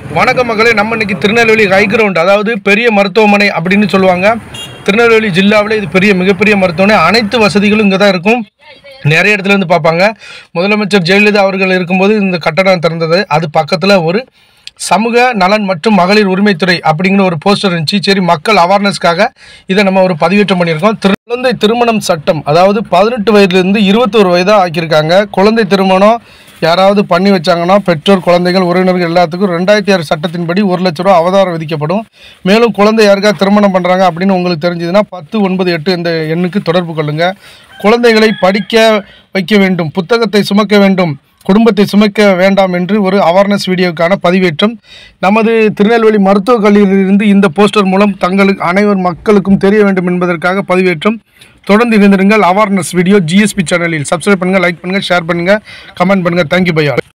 வணக்கம் மகளே நம்ம இன்னைக்கு திருநெல்வேலி ஹை கிரவுண்ட் அதாவது பெரிய மருத்துவமனை அப்படின்னு சொல்லுவாங்க திருநெல்வேலி ஜில்லாவில் இது பெரிய மிகப்பெரிய மருத்துவமனை அனைத்து வசதிகளும் இங்கே தான் இருக்கும் நிறைய இடத்துல இருந்து பார்ப்பாங்க முதலமைச்சர் ஜெயலலிதா அவர்கள் இருக்கும்போது இந்த கட்டடம் திறந்தது அது பக்கத்தில் ஒரு சமூக நலன் மற்றும் மகளிர் உரிமைத்துறை அப்படிங்கிற ஒரு போஸ்டர் இருந்துச்சு சரி மக்கள் அவேர்னஸ்க்காக இதை நம்ம ஒரு பதிவேற்றம் பண்ணியிருக்கோம் திரு- குழந்தை திருமணம் சட்டம் அதாவது பதினெட்டு வயதுலேருந்து இருபத்தோரு வயதாக ஆக்கியிருக்காங்க குழந்தை திருமணம் யாராவது பண்ணி வச்சாங்கன்னா பெற்றோர் குழந்தைகள் உறவினர்கள் எல்லாத்துக்கும் ரெண்டாயிரத்தி ஆறு சட்டத்தின்படி ஒரு லட்ச ரூபா அவதாரம் விதிக்கப்படும் மேலும் குழந்தை யாருக்கா திருமணம் பண்ணுறாங்க அப்படின்னு உங்களுக்கு தெரிஞ்சதுன்னா பத்து ஒன்பது எட்டு இந்த எண்ணுக்கு தொடர்பு கொள்ளுங்க குழந்தைகளை படிக்க வைக்க வேண்டும் புத்தகத்தை சுமக்க வேண்டும் குடும்பத்தை சுமக்க வேண்டாம் என்று ஒரு அவேர்னஸ் வீடியோக்கான பதிவேற்றம் நமது திருநெல்வேலி மருத்துவக் கல்லூரியிலிருந்து இந்த போஸ்டர் மூலம் தங்களுக்கு அனைவர் மக்களுக்கும் தெரிய வேண்டும் என்பதற்காக பதிவேற்றம் தொடர்ந்து இருந்திருங்கள் அவேர்னஸ் வீடியோ ஜிஎஸ்பி சேனலில் சப்ஸ்கிரைப் பண்ணுங்கள் லைக் பண்ணுங்கள் ஷேர் பண்ணுங்கள் கமெண்ட் பண்ணுங்கள் தேங்க்யூ பையா